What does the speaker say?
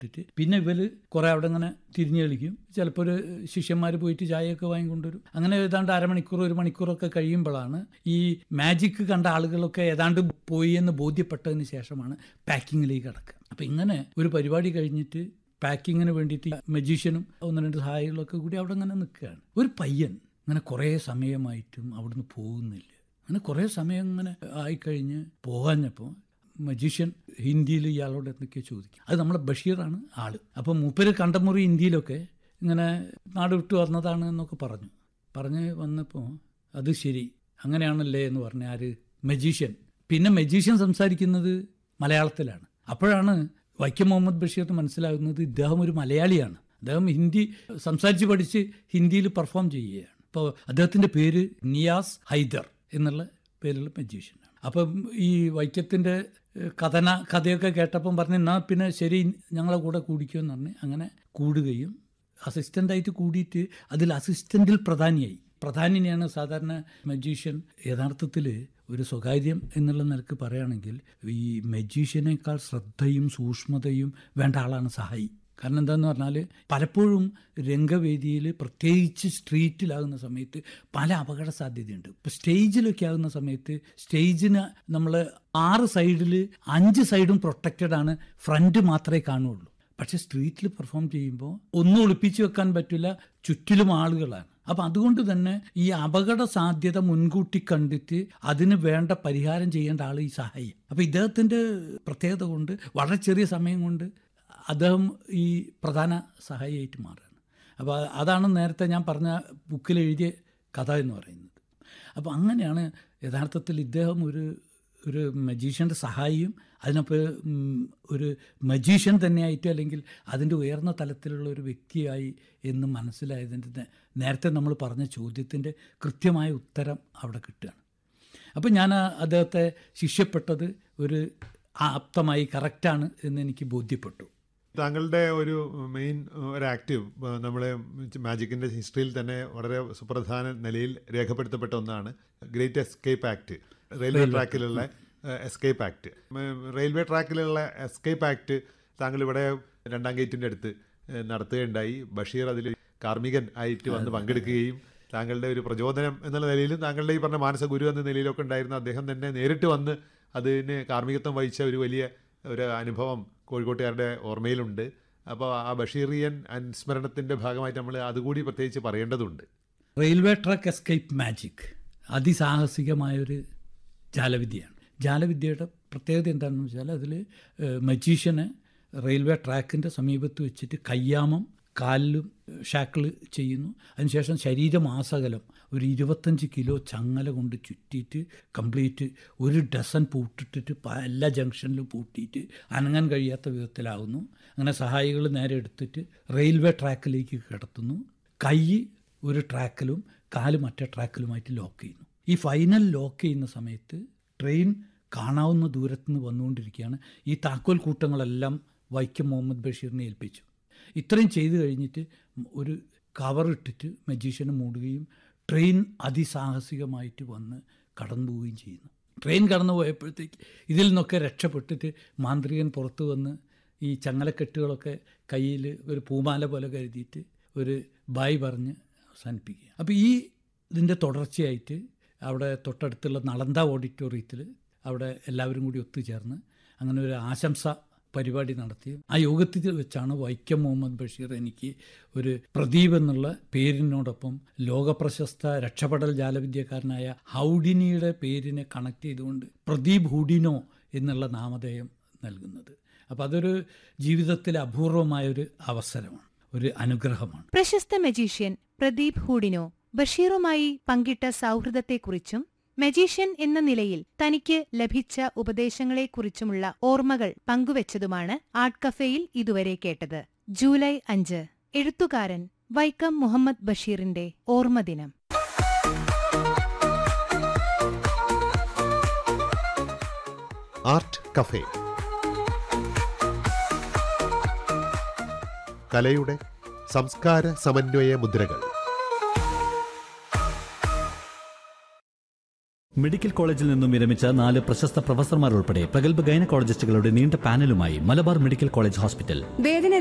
ഇട്ടിട്ട് പിന്നെ ഇവര് കുറെ അവിടെ ഇങ്ങനെ തിരിഞ്ഞു കളിക്കും ചിലപ്പോൾ ഒരു ശിഷ്യന്മാർ പോയിട്ട് ചായയൊക്കെ വാങ്ങിക്കൊണ്ടുവരും അങ്ങനെ ഏതാണ്ട് അരമണിക്കൂർ ഒരു മണിക്കൂറൊക്കെ കഴിയുമ്പോഴാണ് ഈ മാജിക് കണ്ട ആളുകളൊക്കെ ഏതാണ്ട് പോയി എന്ന് ബോധ്യപ്പെട്ടതിന് ശേഷമാണ് പാക്കിങ്ങിലേക്ക് കടക്കുക അപ്പം ഇങ്ങനെ ഒരു പരിപാടി കഴിഞ്ഞിട്ട് പാക്കിങ്ങിന് വേണ്ടിയിട്ട് മജീഷ്യനും ഒന്ന് രണ്ട് സഹായികളൊക്കെ കൂടി അവിടെ ഇങ്ങനെ നിൽക്കുകയാണ് ഒരു പയ്യൻ ഇങ്ങനെ കുറേ സമയമായിട്ടും അവിടുന്ന് പോകുന്നില്ല അങ്ങനെ കുറേ സമയം ഇങ്ങനെ ആയിക്കഴിഞ്ഞ് പോകാഞ്ഞപ്പോൾ മജീഷ്യൻ ഹിന്ദിയിൽ ഇയാളോട് എന്തൊക്കെയോ ചോദിക്കും അത് നമ്മളെ ബഷീറാണ് ആള് അപ്പം മൂപ്പര് കണ്ടമുറി ഹിന്ദിയിലൊക്കെ ഇങ്ങനെ നാട് വിട്ടു വന്നതാണ് എന്നൊക്കെ പറഞ്ഞു പറഞ്ഞ് വന്നപ്പോൾ അത് ശരി അങ്ങനെയാണല്ലേ എന്ന് പറഞ്ഞ ആര് മജീഷ്യൻ പിന്നെ മജീഷ്യൻ സംസാരിക്കുന്നത് മലയാളത്തിലാണ് അപ്പോഴാണ് വൈക്കം മുഹമ്മദ് ബഷീറിന് മനസ്സിലാകുന്നത് ഇദ്ദേഹം ഒരു മലയാളിയാണ് അദ്ദേഹം ഹിന്ദി സംസാരിച്ച് പഠിച്ച് ഹിന്ദിയിൽ പെർഫോം ചെയ്യുകയാണ് അപ്പോൾ അദ്ദേഹത്തിൻ്റെ പേര് നിയാസ് ഹൈദർ എന്നുള്ള പേരുള്ള മജീഷ്യനാണ് അപ്പം ഈ വൈക്കത്തിൻ്റെ കഥന കഥയൊക്കെ കേട്ടപ്പം പറഞ്ഞ് എന്നാൽ പിന്നെ ശരി ഞങ്ങളെ കൂടെ കൂടിക്കുമെന്ന് പറഞ്ഞ് അങ്ങനെ കൂടുകയും അസിസ്റ്റൻ്റായിട്ട് കൂടിയിട്ട് അതിൽ അസിസ്റ്റൻറ്റിൽ പ്രധാനിയായി പ്രധാനിനെയാണ് സാധാരണ മജീഷ്യൻ യഥാർത്ഥത്തിൽ ഒരു സ്വകാര്യം എന്നുള്ള നിലക്ക് പറയുകയാണെങ്കിൽ ഈ മജീഷ്യനേക്കാൾ ശ്രദ്ധയും സൂക്ഷ്മതയും വേണ്ട ആളാണ് സഹായി കാരണം എന്താന്ന് പറഞ്ഞാൽ പലപ്പോഴും രംഗവേദിയിൽ പ്രത്യേകിച്ച് സ്ട്രീറ്റിലാകുന്ന സമയത്ത് പല അപകട സാധ്യതയുണ്ട് ഇപ്പം സ്റ്റേജിലൊക്കെ ആകുന്ന സമയത്ത് സ്റ്റേജിന് നമ്മൾ ആറ് സൈഡിൽ അഞ്ച് സൈഡും പ്രൊട്ടക്റ്റഡ് ആണ് ഫ്രണ്ട് മാത്രമേ കാണുള്ളൂ പക്ഷെ സ്ട്രീറ്റിൽ പെർഫോം ചെയ്യുമ്പോൾ ഒന്നും ഒളിപ്പിച്ചു വെക്കാൻ പറ്റില്ല ചുറ്റിലും ആളുകളാണ് അപ്പം അതുകൊണ്ട് തന്നെ ഈ അപകട സാധ്യത മുൻകൂട്ടി കണ്ടിട്ട് അതിന് വേണ്ട പരിഹാരം ചെയ്യേണ്ട ആൾ ഈ സഹായി അപ്പം ഇദ്ദേഹത്തിൻ്റെ പ്രത്യേകത കൊണ്ട് വളരെ ചെറിയ സമയം കൊണ്ട് അദ്ദേഹം ഈ പ്രധാന സഹായിയായിട്ട് മാറുകയാണ് അപ്പോൾ അതാണ് നേരത്തെ ഞാൻ പറഞ്ഞ ബുക്കിൽ എഴുതിയ കഥ എന്ന് പറയുന്നത് അപ്പോൾ അങ്ങനെയാണ് യഥാർത്ഥത്തിൽ ഇദ്ദേഹം ഒരു ഒരു മജീഷ്യൻ്റെ സഹായിയും അതിനപ്പോൾ ഒരു മജീഷ്യൻ തന്നെയായിട്ട് അല്ലെങ്കിൽ അതിൻ്റെ ഉയർന്ന തലത്തിലുള്ള ഒരു വ്യക്തിയായി എന്ന് മനസ്സിലായതിൻ്റെ നേരത്തെ നമ്മൾ പറഞ്ഞ ചോദ്യത്തിൻ്റെ കൃത്യമായ ഉത്തരം അവിടെ കിട്ടുകയാണ് അപ്പോൾ ഞാൻ അദ്ദേഹത്തെ ശിഷ്യപ്പെട്ടത് ഒരു ആപ്തമായി കറക്റ്റാണ് എന്ന് എനിക്ക് ബോധ്യപ്പെട്ടു താങ്കളുടെ ഒരു മെയിൻ ഒരു ആക്റ്റീവ് നമ്മളെ മാജിക്കിൻ്റെ ഹിസ്റ്ററിയിൽ തന്നെ വളരെ സുപ്രധാന നിലയിൽ രേഖപ്പെടുത്തപ്പെട്ട ഒന്നാണ് ഗ്രേറ്റ് എസ്കേപ്പ് ആക്ട് റെയിൽവേ ട്രാക്കിലുള്ള എസ്കേപ്പ് ആക്ട് റെയിൽവേ ട്രാക്കിലുള്ള എസ്കേപ്പ് ആക്ട് താങ്കൾ ഇവിടെ രണ്ടാം ഗേറ്റിൻ്റെ അടുത്ത് നടത്തുകയുണ്ടായി ബഷീർ അതിൽ കാർമികൻ ആയിട്ട് വന്ന് പങ്കെടുക്കുകയും താങ്കളുടെ ഒരു പ്രചോദനം എന്നുള്ള നിലയിലും താങ്കളുടെ ഈ പറഞ്ഞ മാനസ ഗുരു എന്ന നിലയിലൊക്കെ ഉണ്ടായിരുന്ന അദ്ദേഹം തന്നെ നേരിട്ട് വന്ന് അതിന് കാർമികത്വം വഹിച്ച ഒരു വലിയ ഒരു അനുഭവം കോഴിക്കോട്ടുകാരുടെ ഓർമ്മയിലുണ്ട് അപ്പോൾ ആ ബഷീറിയൻ അനുസ്മരണത്തിൻ്റെ ഭാഗമായിട്ട് നമ്മൾ അതുകൂടി പ്രത്യേകിച്ച് പറയേണ്ടതുണ്ട് റെയിൽവേ ട്രാക്ക് എസ്കേപ്പ് മാജിക് അതിസാഹസികമായൊരു ജാലവിദ്യയാണ് ജാലവിദ്യയുടെ പ്രത്യേകത എന്താണെന്ന് വെച്ചാൽ അതിൽ മജീഷ്യനെ റെയിൽവേ ട്രാക്കിൻ്റെ സമീപത്ത് വെച്ചിട്ട് കയ്യാമം കാലിലും ഷാക്കിൾ ചെയ്യുന്നു അതിനുശേഷം ശരീരമാസകലം ഒരു ഇരുപത്തഞ്ച് കിലോ ചങ്ങല കൊണ്ട് ചുറ്റിയിട്ട് കംപ്ലീറ്റ് ഒരു ഡസൻ പൂട്ടിട്ടിട്ട് എല്ലാ ജംഗ്ഷനിലും പൂട്ടിയിട്ട് അനങ്ങാൻ കഴിയാത്ത വിധത്തിലാകുന്നു അങ്ങനെ സഹായികൾ നേരെ എടുത്തിട്ട് റെയിൽവേ ട്രാക്കിലേക്ക് കിടത്തുന്നു കൈ ഒരു ട്രാക്കിലും കാല് മറ്റേ ട്രാക്കിലുമായിട്ട് ലോക്ക് ചെയ്യുന്നു ഈ ഫൈനൽ ലോക്ക് ചെയ്യുന്ന സമയത്ത് ട്രെയിൻ കാണാവുന്ന ദൂരത്ത് നിന്ന് വന്നുകൊണ്ടിരിക്കുകയാണ് ഈ താക്കോൽ കൂട്ടങ്ങളെല്ലാം വൈക്കം മുഹമ്മദ് ബഷീറിനെ ഏൽപ്പിച്ചു ഇത്രയും ചെയ്തു കഴിഞ്ഞിട്ട് ഒരു കവർ ഇട്ടിട്ട് മജീഷ്യനെ മൂടുകയും ട്രെയിൻ അതിസാഹസികമായിട്ട് വന്ന് കടന്നു പോവുകയും ചെയ്യുന്നു ട്രെയിൻ കടന്നു പോയപ്പോഴത്തേക്ക് ഇതിൽ നിന്നൊക്കെ രക്ഷപ്പെട്ടിട്ട് മാന്ത്രികൻ പുറത്തു വന്ന് ഈ ചങ്ങലക്കെട്ടുകളൊക്കെ കയ്യിൽ ഒരു പൂമാല പോലെ കരുതിയിട്ട് ഒരു ബായ് പറഞ്ഞ് അവസാനിപ്പിക്കുക അപ്പോൾ ഈ ഇതിൻ്റെ തുടർച്ചയായിട്ട് അവിടെ തൊട്ടടുത്തുള്ള നളന്ത ഓഡിറ്റോറിയത്തിൽ അവിടെ എല്ലാവരും കൂടി ഒത്തുചേർന്ന് അങ്ങനെ ഒരു ആശംസ പരിപാടി നടത്തി ആ യോഗത്തിൽ വെച്ചാണ് വൈക്കം മുഹമ്മദ് ബഷീർ എനിക്ക് ഒരു പ്രദീപ് എന്നുള്ള പേരിനോടൊപ്പം ലോകപ്രശസ്ത രക്ഷപ്പെടൽ ജാലവിദ്യക്കാരനായ ഹൗഡിനിയുടെ പേരിനെ കണക്ട് ചെയ്തുകൊണ്ട് പ്രദീപ് ഹുഡിനോ എന്നുള്ള നാമധേയം നൽകുന്നത് അപ്പോൾ അതൊരു ജീവിതത്തിലെ അപൂർവമായൊരു അവസരമാണ് ഒരു അനുഗ്രഹമാണ് പ്രശസ്ത മജീഷ്യൻ പ്രദീപ് ഹൂഡിനോ ബഷീറുമായി പങ്കിട്ട സൗഹൃദത്തെക്കുറിച്ചും മജീഷ്യൻ എന്ന നിലയിൽ തനിക്ക് ലഭിച്ച ഉപദേശങ്ങളെക്കുറിച്ചുമുള്ള ഓർമ്മകൾ പങ്കുവച്ചതുമാണ് ആർട്ട് കഫേയിൽ ഇതുവരെ കേട്ടത് ജൂലൈ അഞ്ച് എഴുത്തുകാരൻ വൈക്കം മുഹമ്മദ് ബഷീറിന്റെ ഓർമ്മദിനം ആർട്ട് കഫേ കലയുടെ സംസ്കാര സമന്വയ മുദ്രകൾ മെഡിക്കൽ കോളേജിൽ നിന്നും വിരമിച്ച നാല് പ്രശസ്ത പ്രൊഫസർമാർ ഉൾപ്പെടെ പ്രഗത്ഭ ഗൈനക്കോളജിസ്റ്റുകളുടെ നീണ്ട പാനലുമായി മലബാർ മെഡിക്കൽ കോളേജ് ഹോസ്പിറ്റൽ വേദന